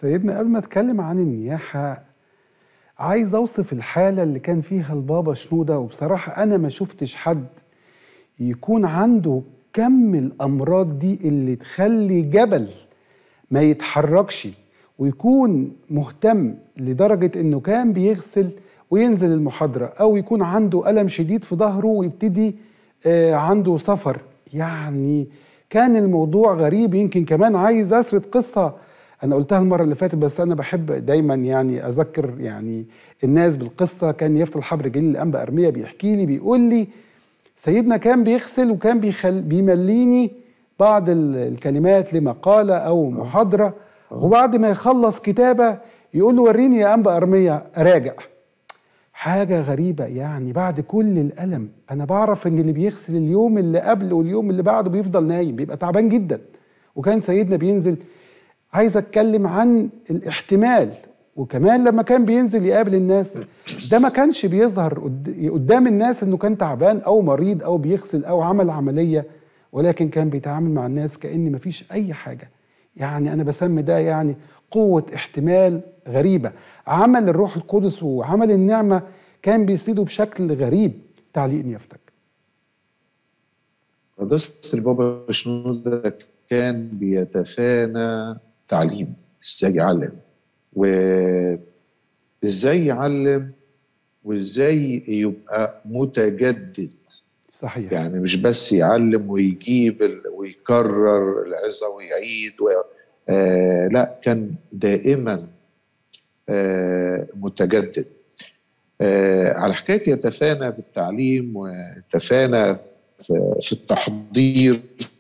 سيدنا قبل ما اتكلم عن النياحه عايز اوصف الحاله اللي كان فيها البابا شنوده وبصراحه انا ما شفتش حد يكون عنده كم الامراض دي اللي تخلي جبل ما يتحركش ويكون مهتم لدرجه انه كان بيغسل وينزل المحاضره او يكون عنده الم شديد في ظهره ويبتدي آه، عنده سفر يعني كان الموضوع غريب يمكن كمان عايز اسرد قصه انا قلتها المره اللي فاتت بس انا بحب دايما يعني اذكر يعني الناس بالقصه كان يفتح الحبر جليل الانبا ارميه بيحكي لي بيقول لي سيدنا كان بيغسل وكان بيخل بيمليني بعض الكلمات لمقاله او محاضره وبعد ما يخلص كتابه يقول له وريني يا انبا ارميه اراجع حاجة غريبة يعني بعد كل الألم أنا بعرف إن اللي بيغسل اليوم اللي قبل واليوم اللي بعده بيفضل نايم بيبقى تعبان جدا وكان سيدنا بينزل عايز أتكلم عن الاحتمال وكمان لما كان بينزل يقابل الناس ده ما كانش بيظهر قدام الناس إنه كان تعبان أو مريض أو بيغسل أو عمل عملية ولكن كان بيتعامل مع الناس كأن مفيش أي حاجة يعني أنا بسمي ده يعني قوة احتمال غريبة عمل الروح القدس وعمل النعمة كان بيسيده بشكل غريب تعليق نيافتك قداسة البابا شنودة كان بيتفانى تعليم ازاي يعلم وازاي يعلم وازاي يبقى متجدد صحيح يعني مش بس يعلم ويجيب ويكرر العظة ويعيد و... آه لا كان دائما آه متجدد آه على حكايه يتفانى في التعليم ويتفانى في, في التحضير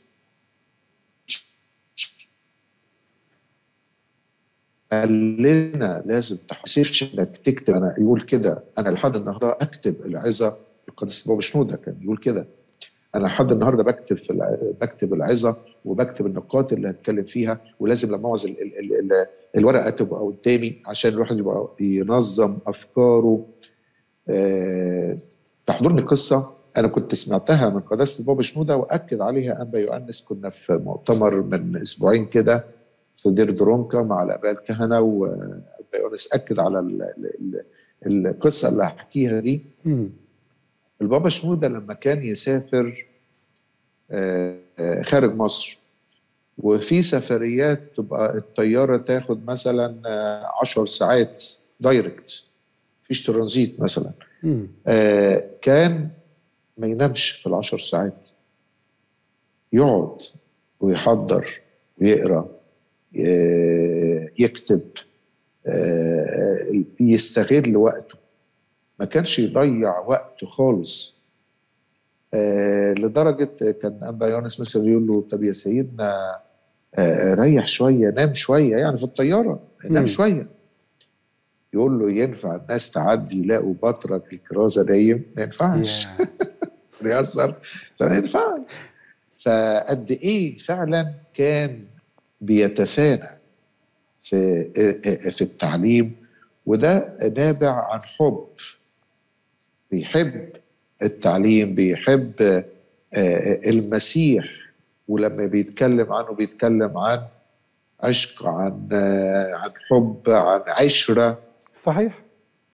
قال لنا لازم تحسيرش انك تكتب انا يقول كده انا لحد النهارده اكتب العظه القديس بابا شنوده كان يقول كده انا لحد النهارده بكتب في بكتب العظه وبكتب النقاط اللي هتكلم فيها ولازم لما اوعظ الورقه تبقى قدامي عشان الواحد يبقى ينظم افكاره أه تحضرني قصه انا كنت سمعتها من قداسه البابا شنوده واكد عليها انبا يؤنس كنا في مؤتمر من اسبوعين كده في دير درونكا مع الاباء الكهنه وانبا يؤنس اكد على القصه اللي هحكيها دي البابا شنودة لما كان يسافر خارج مصر وفي سفريات تبقى الطيارة تاخد مثلا عشر ساعات دايركت فيش ترانزيت مثلا كان ما ينامش في العشر ساعات يقعد ويحضر ويقرا يكتب يستغل وقته ما كانش يضيع وقته خالص آه لدرجة كان أنبا يونس مثلا يقول له طب يا سيدنا آه ريح شوية نام شوية يعني في الطيارة نام شوية يقول له ينفع الناس تعدي يلاقوا بطرك الكرازة نايم ما ينفعش بيهزر فما ينفعش فقد ايه فعلا كان بيتفانى في في التعليم وده نابع عن حب بيحب التعليم بيحب المسيح ولما بيتكلم عنه بيتكلم عن عشق عن عن حب عن عشره صحيح